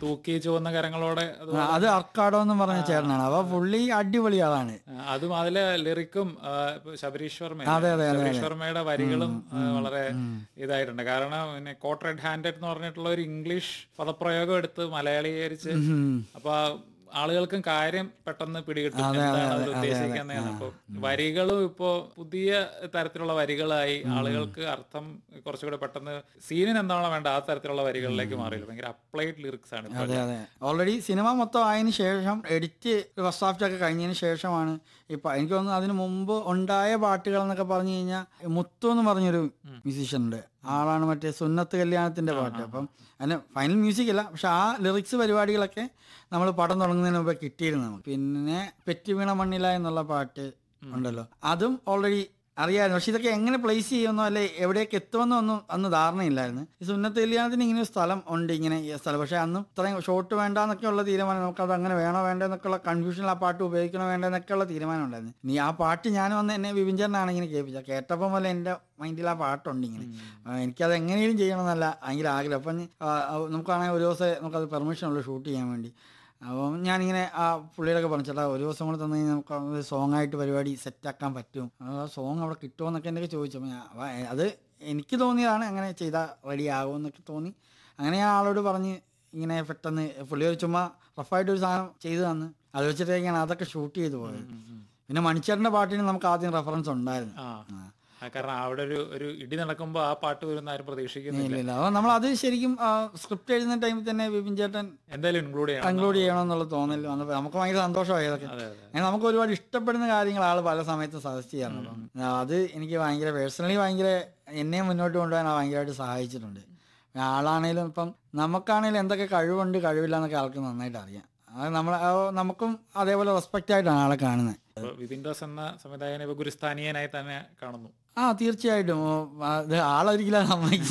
തൂക്കി ചുവന്ന കരങ്ങളോടെ അത് ആ, അത് അർക്കാടോ എന്ന് പറഞ്ഞ ചേട്ടനാണ് അപ്പൊ പുള്ളി അടിപൊളി ആളാണ് ആ, അതും അതിലെ ലിറിക്കും ആ, ഇപ്പൊ ശബരീഷ് വർമ്മ അതെ, അതെ, അതെ, ശബരീഷ് വർമ്മയുടെ വരികളും ആ, വളരെ ഇതായിട്ടുണ്ട് കാരണം പിന്നെ കോട്ട് റെഡ് ഹാൻഡഡ് എന്ന് പറഞ്ഞിട്ടുള്ള ഒരു ഇംഗ്ലീഷ് പദപ്രയോഗം എടുത്ത് മലയാളീകരിച്ച് ഉം. അപ്പൊ ആളുകൾക്കും കാര്യം പെട്ടെന്ന് പിടികിട്ടും എന്താണ് അവർ ഉദ്ദേശിക്കുന്നതെന്ന് അപ്പൊ വരികളും ഇപ്പോ പുതിയ തരത്തിലുള്ള വരികളായി ആളുകൾക്ക് അർത്ഥം കുറച്ചുകൂടെ പെട്ടെന്ന് സീനിന് എന്താണോ വേണ്ട ആ തരത്തിലുള്ള വരികളിലേക്ക് മാറിയില്ല ഭയങ്കര അപ്ലൈഡ് ലിറിക്സ് ആണ് ഇപ്പൊ അതെ അതെ ഓൾറെഡി സിനിമ മൊത്തം ആയതിനു ശേഷം എഡിറ്റ് ഫസ്റ്റ് ഡ്രാഫ്റ്റ് ഒക്കെ കഴിഞ്ഞതിന് ശേഷമാണ് ഇപ്പൊ എനിക്ക് തോന്നുന്നു അതിന് മുമ്പ് ഉണ്ടായ പാട്ടുകൾ എന്നൊക്കെ പറഞ്ഞു കഴിഞ്ഞാൽ മുത്തു എന്ന് പറഞ്ഞൊരു മ്യൂസീഷ്യൻ ഉണ്ട് ആളാണ് മറ്റേ സുന്നത്ത് കല്യാണത്തിന്റെ പാട്ട് അപ്പം അതിന് ഫൈനൽ മ്യൂസിക് അല്ല പക്ഷെ ആ ലിറിക്സ് പരിപാടികളൊക്കെ നമ്മൾ പടം തുടങ്ങുന്നതിന് മുമ്പേ കിട്ടിയിരുന്നു നമുക്ക് പിന്നെ പെറ്റി വീണ മണ്ണില എന്നുള്ള പാട്ട് ഉണ്ടല്ലോ അതും ഓൾറെഡി അറിയാമായിരുന്നു പക്ഷെ ഇതൊക്കെ എങ്ങനെ പ്ലേസ് ചെയ്യുമെന്നോ അല്ലെ എവിടേക്ക് എത്തുമെന്നോ ഒന്നും അന്ന് ധാരണയില്ലായിരുന്നു ഈ സുന്നത്ത് കല്യാണത്തിന് ഇങ്ങനെ ഒരു സ്ഥലം ഉണ്ട് ഇങ്ങനെ ഈ സ്ഥലം പക്ഷെ അന്നും ഇത്രയും ഷോട്ട് വേണ്ട എന്നൊക്കെയുള്ള തീരുമാനം നമുക്ക് അത് അങ്ങനെ വേണോ വേണ്ടോ എന്നൊക്കെയുള്ള കൺഫ്യൂഷനിൽ ആ പാട്ട് ഉപയോഗിക്കണോ വേണ്ടോ എന്നൊക്കെയുള്ള തീരുമാനം ഉണ്ടായിരുന്നു നീ ആ പാട്ട് ഞാൻ വന്ന് എന്നെ വിപിഞ്ചറിനാണ് ഇങ്ങനെ കേൾപ്പിച്ചത് കേട്ടപ്പം പോലെ എൻ്റെ മൈൻഡിൽ ആ പാട്ടുണ്ട് ഇങ്ങനെ ആ, എനിക്കത് എങ്ങനെയും ചെയ്യണമെന്നല്ല ഭയങ്കര ആഗ്രഹം അപ്പം ആ, ആ, നമുക്കാണെങ്കിൽ ഒരു ദിവസം നമുക്കത് പെർമിഷൻ ഉള്ളൂ ഷൂട്ട് ചെയ്യാൻ വേണ്ടി അപ്പം ഞാനിങ്ങനെ ആ പുള്ളിയോടൊക്കെ പറഞ്ഞു ചേട്ടാ ഒരു ദിവസം കൂടെ തന്നു കഴിഞ്ഞാൽ നമുക്ക് അത് സോങ് ആയിട്ട് പരിപാടി സെറ്റാക്കാൻ പറ്റും ആ സോങ് അവിടെ കിട്ടുമോ എന്നൊക്കെ എന്നൊക്കെ ചോദിച്ചു അപ്പം ഞാൻ അപ്പം അത് എനിക്ക് തോന്നിയതാണ് അങ്ങനെ ചെയ്താൽ റെഡി ആകുമെന്നൊക്കെ തോന്നി അങ്ങനെ ഞാൻ ആളോട് പറഞ്ഞ് ഇങ്ങനെ പെട്ടെന്ന് പുള്ളി ഒരു ചുമ്മാ റഫായിട്ട് ഒരു സാധനം ചെയ്തു തന്ന് അത് വെച്ചിട്ടേക്കാണ് അതൊക്കെ ഷൂട്ട് ചെയ്തു പോയത് പിന്നെ മണിച്ചേട്ടൻ്റെ പാട്ടിന് നമുക്ക് ആദ്യം റെഫറൻസ് ഉണ്ടായിരുന്നു ആ ആ, കാരണം അവിടെ ഒരു ഒരു ഇടി നടക്കുമ്പോ ആ പാട്ട് വരുന്ന ആരും പ്രതീക്ഷിക്കുന്നില്ല ഇല്ല ഇല്ല അപ്പോൾ നമ്മൾ അത് ശരിക്കും സ്ക്രിപ്റ്റ് എഴുതുന്ന ടൈമിൽ തന്നെ വിപിൻ ചേട്ടൻ എന്തായാലും ഇൻക്ലൂഡ് ചെയ്യണം കൺക്ലൂഡ് ചെയ്യണമെന്നുള്ള തോന്നൽ വന്നപ്പോൾ നമുക്ക് ഭയങ്കര സന്തോഷമായി അതൊക്കെ അതെ അതെ അങ്ങനെ നമുക്ക് ഒരുപാട് ഇഷ്ടപ്പെടുന്ന കാര്യങ്ങൾ ആൾ പല സമയത്തും സജസ്റ്റ് ചെയ്യാറുണ്ട് അപ്പം അത് എനിക്ക് ഭയങ്കര പേഴ്സണലി ഭയങ്കര എന്നെ മുന്നോട്ട് കൊണ്ടുപോകാൻ അത് ഭയങ്കരമായിട്ട് സഹായിച്ചിട്ടുണ്ട് ആളാണേലും ഇപ്പം നമുക്കാണേലും എന്തൊക്കെ കഴിവുണ്ട് കഴിവില്ല എന്നൊക്കെ ആൾക്ക് നന്നായിട്ട് അറിയാം അത് നമ്മൾ നമുക്കും അതേപോലെ റെസ്പെക്റ്റ് ആയിട്ടാണ് ആളെ കാണുന്നത് അപ്പൊ വിപിൻ ദാസ് എന്ന സംവിധായകനെ ഇപ്പൊ ഗുരുസ്ഥാനീയനായി തന്നെ കാണുന്നു ആ തീർച്ചയായിട്ടും ഓ, അത് ആളൊരിക്കലും സമ്മതിക്കില്ല